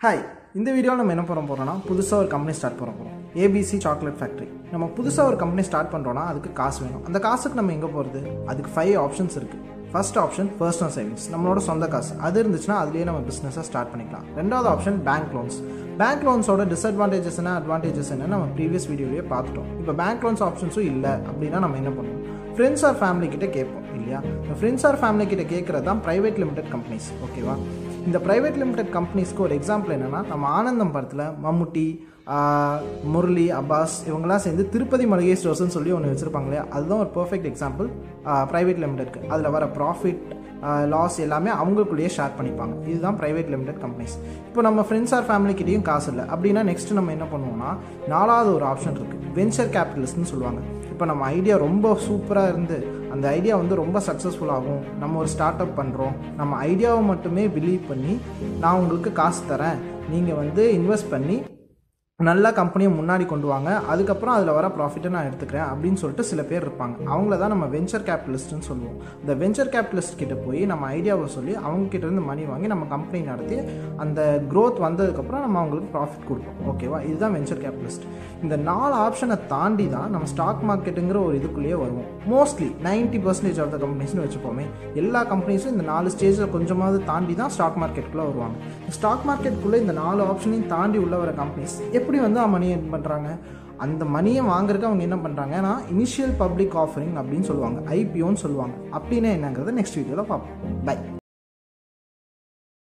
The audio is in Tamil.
ஹாய் இந்த வீடியோவில் நம்ம என்ன பண்ண போகிறோம்னா புதுசாக ஒரு கம்பெனி ஸ்டார்ட் பண்ண போகிறோம் ஏபிசி சாக்லேட் ஃபேக்ட்ரி நம்ம புதுசாக ஒரு கம்பெனி ஸ்டார்ட் பண்ணுறோன்னா அதுக்கு காசு வேணும் அந்த காசுக்கு நம்ம எங்கே போகிறது அதுக்கு ஃபைவ் ஆப்ஷன்ஸ் இருக்குது ஃபர்ஸ்ட் ஆப்ஷன் பர்சனல் சேவிங்ஸ் நம்மளோட சொந்த காசு அது இருந்துச்சுன்னா அதுலேயே நம்ம பிஸ்னஸை ஸ்டார்ட் பண்ணிக்கலாம் ரெண்டாவது ஆப்ஷன் பேங்க் லோன்ஸ் பேங்க் லோன்ஸோட டிஸ்அட்வான்டேஜஸ் என்ன அட்வான்டேஜஸ் என்ன நம்ம ப்ரீவியஸ் வீடியோலேயே பார்த்துட்டோம் இப்போ பேங்க் லோன்ஸ் ஆப்ஷன்ஸும் இல்லை அப்படின்னா நம்ம என்ன பண்ணுவோம் ஃப்ரெண்ட்ஸ் ஆர் ஃபேமிலி கிட்ட கேட்போம் இல்லையா இந்த ஃப்ரெண்ட்ஸ் ஆர் ஃபேமிலி கிட்ட கேட்குறது தான் ப்ரைவேட் லிமிடெட் கம்பெனிஸ் ஓகேவா இந்த ப்ரைவேட் லிமிடெட் கம்பெனிஸ்க்கு ஒரு எக்ஸாம்பிள் என்னென்னா நம்ம ஆனந்தம் படத்தில் மம்முட்டி ஆஹ், முரளி அப்பாஸ் இவங்கெல்லாம் சேர்ந்து திருப்பதி மளிகை ஸ்டோர்ஸ்னு சொல்லி ஒன்று வச்சுருப்பாங்க இல்லையா அதுதான் ஒரு பர்ஃபெக்ட் எக்ஸாம்பிள் ப்ரைவேட் லிமிடெட்க்கு அதில் வர ப்ராஃபிட் லாஸ் எல்லாமே அவங்களுக்குள்ளேயே ஷேர் பண்ணிப்பாங்க இதுதான் ப்ரைவேட் லிமிடெட் கம்பெனிஸ் இப்போ நம்ம ஃப்ரெண்ட்ஸ் ஆர் ஃபேமிலிக்கிட்டையும் காசு இல்லை அப்படின்னா நெக்ஸ்ட் நம்ம என்ன பண்ணுவோம்னா நாலாவது ஒரு ஆப்ஷன் இருக்குது வெஞ்சர் கேபிட்டலிஸ்ட்னு சொல்லுவாங்க இப்போ நம்ம ஐடியா ரொம்ப சூப்பராக இருந்து அந்த ஐடியா வந்து ரொம்ப சக்ஸஸ்ஃபுல் ஆகும் நம்ம ஒரு ஸ்டார்ட் அப் பண்ணுறோம் நம்ம ஐடியாவை மட்டுமே பிலீவ் பண்ணி நான் உங்களுக்கு காசு தரேன் நீங்கள் வந்து இன்வெஸ்ட் பண்ணி நல்ல கம்பெனியை முன்னாடி கொண்டு வாங்க அதுக்கப்புறம் அதில் வர ப்ராஃபிட்டை நான் எடுத்துக்கிறேன் அப்படின்னு சொல்லிட்டு சில பேர் இருப்பாங்க அவங்கள தான் நம்ம வெஞ்சர் கேபிட்டலிஸ்ட்னு சொல்லுவோம் இந்த வெஞ்சர் கேபிட்டலிஸ்ட் கிட்ட போய் நம்ம ஐடியாவை சொல்லி அவங்க கிட்ட இருந்து மணி வாங்கி நம்ம கம்பெனி நடத்தி அந்த growth வந்ததுக்கப்புறம் நம்ம அவங்களுக்கு ப்ராஃபிட் கொடுப்போம் ஓகேவா இதுதான் வெஞ்சர் கேபிட்டலிஸ்ட் இந்த நாலு ஆப்ஷனை தாண்டி தான் நம்ம ஸ்டாக் மார்க்கெட்டுங்கிற ஒரு இதுக்குள்ளேயே வருவோம் மோஸ்ட்லி 90% பர்சன்டேஜ் ஆஃப் த கம்பெனிஸ்னு வச்சுப்போமே எல்லா கம்பெனிஸும் இந்த நாலு ஸ்டேஜில் கொஞ்சமாவது தாண்டி தான் ஸ்டாக் மார்க்கெட்டுக்குள்ளே வருவாங்க ஸ்டாக் மார்க்கெட்டுக்குள்ளே இந்த நாலு ஆப்ஷனையும் தாண்டி உள்ள வர கம்பெனிஸ் எப்படி வந்து மணி earn பண்ணுறாங்க அந்த மணியை வாங்குறதுக்கு அவங்க என்ன பண்ணுறாங்கன்னா இனிஷியல் பப்ளிக் ஆஃபரிங் அப்படின்னு சொல்லுவாங்க ஐபிஓன்னு சொல்லுவாங்க அப்படின்னா என்னங்கிறத நெக்ஸ்ட் வீடியோவில் பார்ப்போம் பை